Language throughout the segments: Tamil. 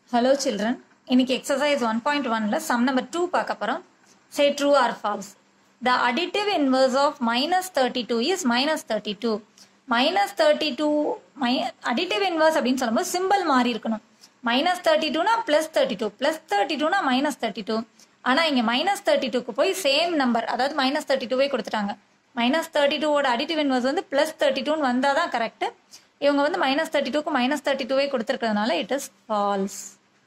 ஹலோ சில்ட்ரன் இன்னைக்கு எக்ஸசைஸ் ஒன் பாயிண்ட் ஒன்ல சம் நம்பர் டூ பார்க்க போகிறோம் say true or false the additive inverse of minus thirty two is minus thirty two minus thirty two my additive inverse அப்படின்னு சொல்லும்போது சிம்பிள் மாறி இருக்கணும் மைனஸ் தேர்ட்டி டூனா plus thirty two plus thirty டூனா மைனஸ் தேர்ட்டி டூ ஆனால் இங்கே மைனஸ் தேர்ட்டி டூக்கு போய் சேம் நம்பர் அதாவது மைனஸ் தேர்ட்டி டூவே கொடுத்துட்டாங்க மைனஸ் தேர்ட்டி டூவோட அடிட்டிவ் இன்வர்ஸ் வந்து ப்ளஸ் தேர்ட்டி டூன்னு வந்தால் தான் கரெக்டு இவங்க வந்து மைனஸ் தேர்ட்டி டூக்கு மைனஸ் தேர்ட்டி டூவே கொடுத்துருக்கிறதுனால இட் இஸ் ஃபால்ஸ்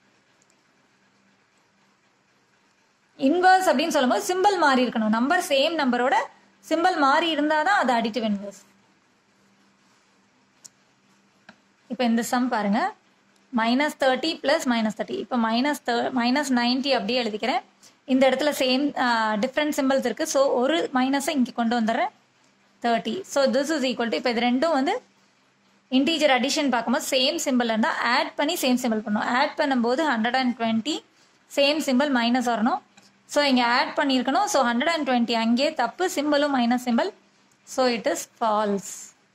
இன்வர்ஸ் அப்படின்னு சொல்லும்போது சிம்பிள் மாறி இருக்கணும் நம்பர் சேம் நம்பரோட சிம்பிள் மாறி இருந்தால் தான் அது அடிட்டிவ் இன்வர்ஸ் இப்போ இந்த சம் பாருங்க minus thirty plus minus thirty இப்போ மைனஸ் மைனஸ் நைன்ட்டி அப்படியே எழுதிக்கிறேன் இந்த இடத்துல சேம் டிஃப்ரெண்ட் சிம்பிள்ஸ் இருக்கு ஸோ ஒரு மைனஸை இங்கே கொண்டு வந்துடுறேன் thirty so this is equal to இப்போ இது ரெண்டும் வந்து இன்டீஜர் அடிஷன் பார்க்கும்போது சேம் சிம்பிள் இருந்தால் ஆட் பண்ணி சேம் சிம்பிள் பண்ணணும் ஆட் பண்ணும்போது hundred and twenty same simple minus வரணும் ஸோ இங்கே ஆட் பண்ணியிருக்கணும் ஸோ ஹண்ட்ரட் அண்ட் டுவெண்ட்டி அங்கேயே தப்பு சிம்பிளும் minus simple so it is false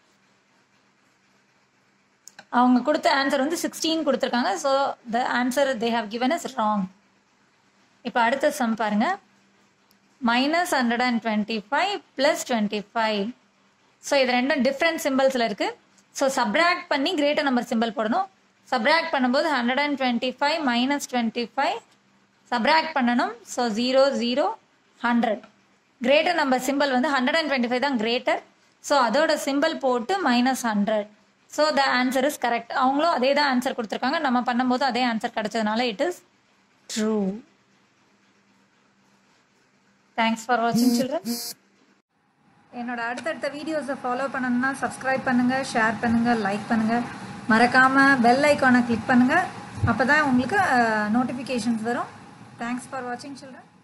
அவங்க கொடுத்த ஆன்சர் வந்து சிக்ஸ்டீன் கொடுத்துருக்காங்க so the answer they have given is wrong இப்போ அடுத்த சம் பாருங்க minus hundred and twenty five plus twenty five so இது ரெண்டும் டிஃப்ரெண்ட் சிம்பிள்ஸில் இருக்குது ஸோ சப்ராக்ட் பண்ணி கிரேட்டர் நம்பர் சிம்பிள் போடணும் சப்ராக்ட் பண்ணும்போது hundred and twenty five minus twenty five subtract பண்ணணும் so zero zero hundred greater number simple வந்து ஹண்ட்ரட் அண்ட் டுவெண்ட்டி ஃபைவ் தான் கிரேட்டர் ஸோ அதோட சிம்பிள் போட்டு minus hundred so the answer is correct அவங்களும் அதே தான் ஆன்சர் கொடுத்துருக்காங்க நம்ம பண்ணும்போது அதே ஆன்சர் கிடைச்சதுனால it is true thanks for வாட்சிங் சில்ட்ரன் என்னோட அடுத்தடுத்த வீடியோஸை ஃபாலோ பண்ணணும்னா சப்ஸ்கிரைப் பண்ணுங்கள் ஷேர் பண்ணுங்கள் லைக் பண்ணுங்கள் மறக்காமல் பெல் ஐக்கானை கிளிக் பண்ணுங்கள் அப்போ தான் உங்களுக்கு நோட்டிஃபிகேஷன்ஸ் வரும் தேங்க்ஸ் ஃபார் வாட்சிங் சில்ட்ரன்